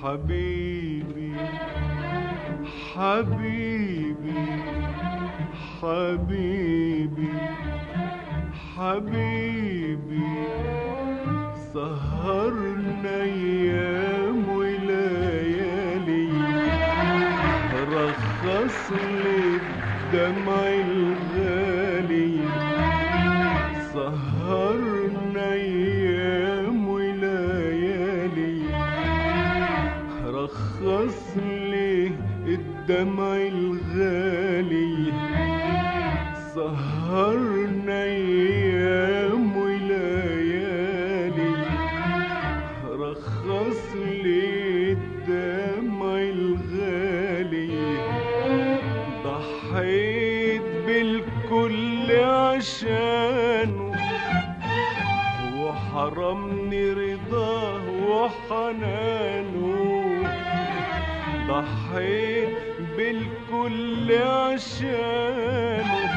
حبيبي حبيبي حبيبي حبيبي سهرنا ايام وليالي رخص لي الدمع الغالي سهرنا ايام وليالي رخص لي الدمع الغالي سهرنا ايام وليالي رخص لي الدمع الغالي ضحيت بالكل عشانه وحرمني رضاه وحنانه ضحيت بالكل عشانه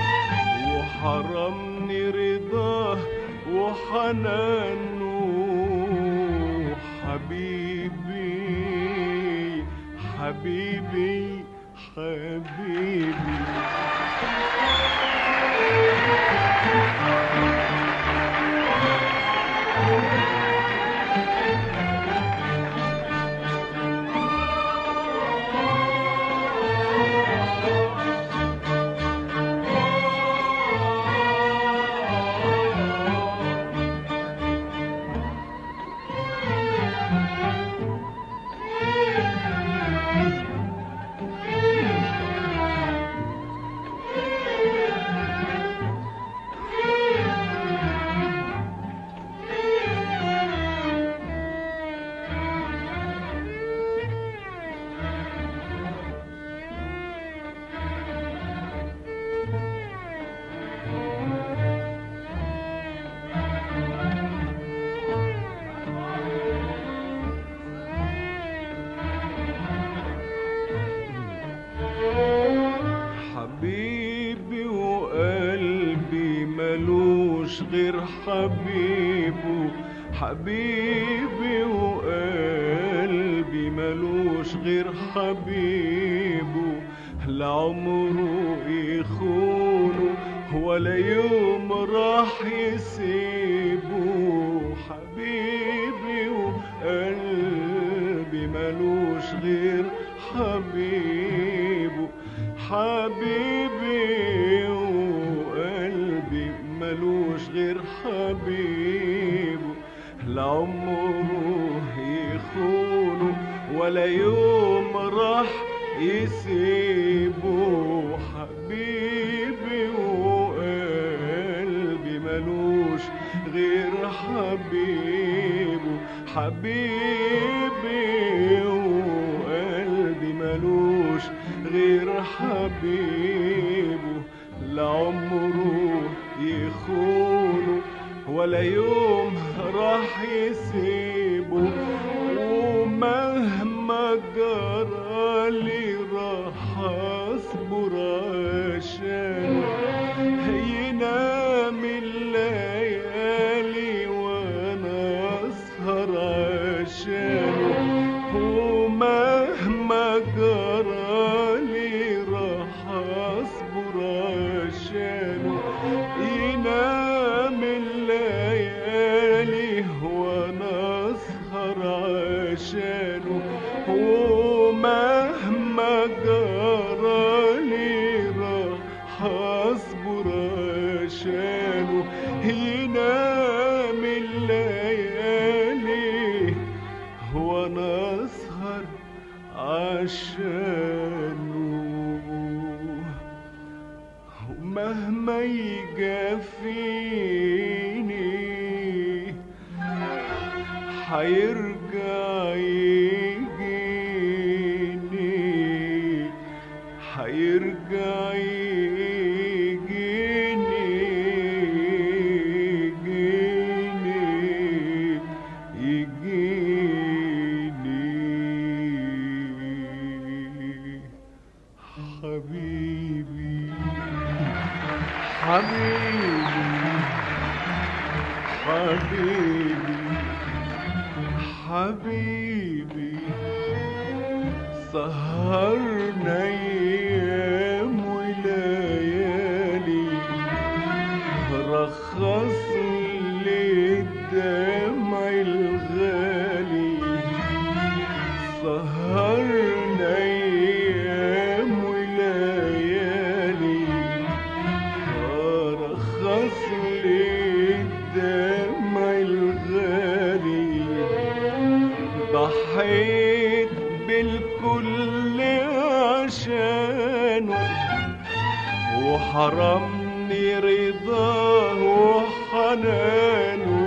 وحرمني رضاه وحنانه حبيبي حبيبي حبيبي حبيبي وقلبي ملوش غير حبيبه حبيبي وقلبي ملوش غير حبيبه لعمره يخونه ولا يوم راح يسيبه حبيبي وقلبي ملوش غير حبيبه حبيبي وقلبي ملوش غير حبيبه لعمره يخونه ولا يوم راح يسيبه حبيبي وقلبي ملوش غير حبيبه حبيبي وقلبي ملوش غير حبيبه لعمره يخونه ولا يوم راح يسيبه ومهما جرالي راح اصبر عشانه ينام الليالي وانا اسهر عشانه ومهما جرالي راح اصبر عشانه ينام الليالي وانا اسهر عشانه ومهما جرالي راح اصبر عشانه ينام الليالي وانا اسهر عشانه ومهما يجافيني حيرجع يجيني حيرجع يجيني يجيني يجيني حبيبي حبيبي حبيبي حبيبي سهرنا ايام وليالي رخص لي الدمع الغالي سهرنا ايام وليالي رخص لي الدمع الغالي ضحيت بالكل عشانه وحرمني رضاه وحنانه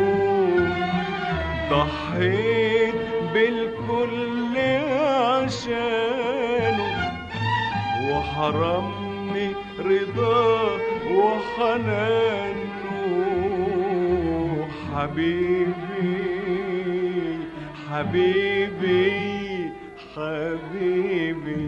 ضحيت بالكل عشانه وحرمني رضاه وحنانه حبيبي حبيبي حبيبي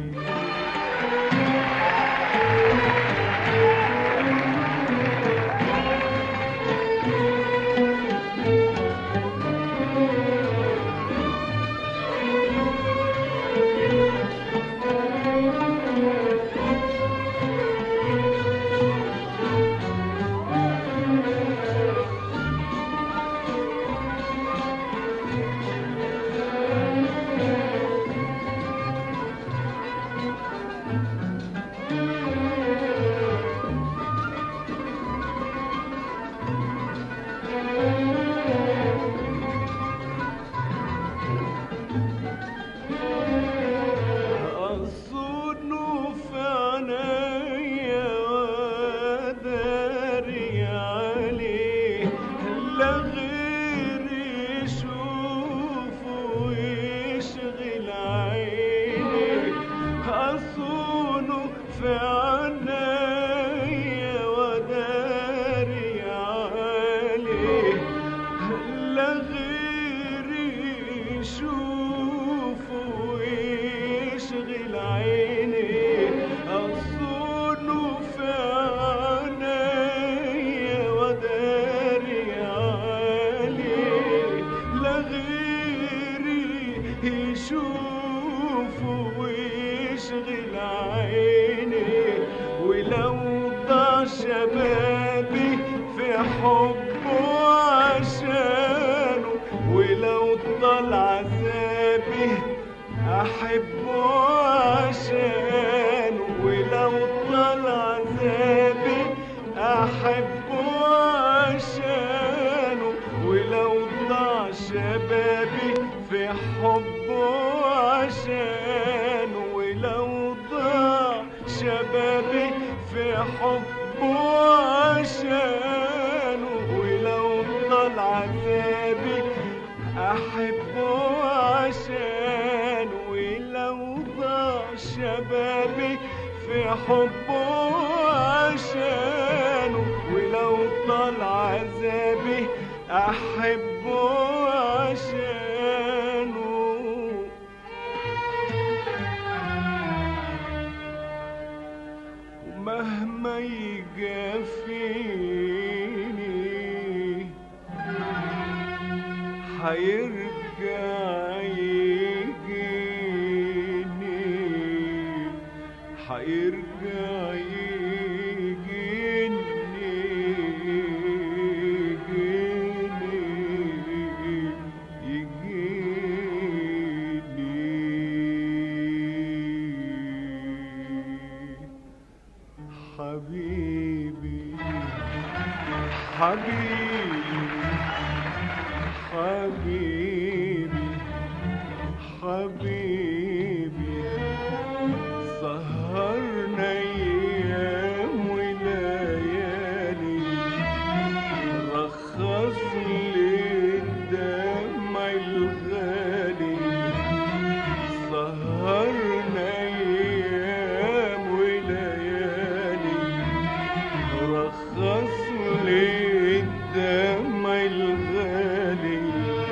أظن في عنايا وداري عليه لا غير يشوفه ويشغل عيني أظن في عنايا وداري عليه لا غير يشوفه ويشغل عيني أظن في عنايا وداري عليه لا غيري يشوفه ويشغل عيني ولو ضاع شبابي في حبه عشانه ولو طال عذابي أحبه عشانه ولو طال عذابي أحبه عشانه ولو ضاع شبابي في حبه عشانه ولو ضاع شبابي في حبه عشانه ولو طال عذابي أحبه عشانه ولو ضاع شبابي في حبه عشانه ولو طال عذابي أحبه عشانه ومهما يجافيني حيرجع يجيني حيرجع يجيني يجيني يجيني حبيبي حبيبي حبيبي حبيبي سهرنا ايام وليالي رخص لي الدمع الغالي سهرنا ايام وليالي رخص لي الدمع الغالي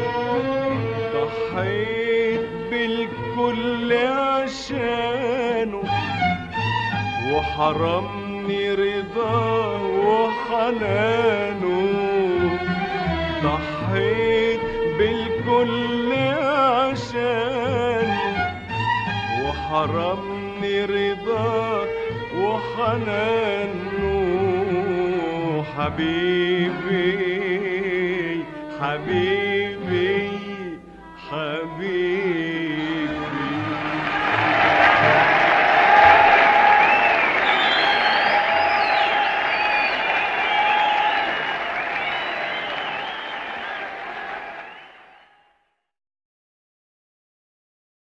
ضحيت بالكل عشانه وحرمني رضاه وحنانه ضحيت بالكل عشانه حرمني رضاه وحنانه حبيبي حبيبي حبيبي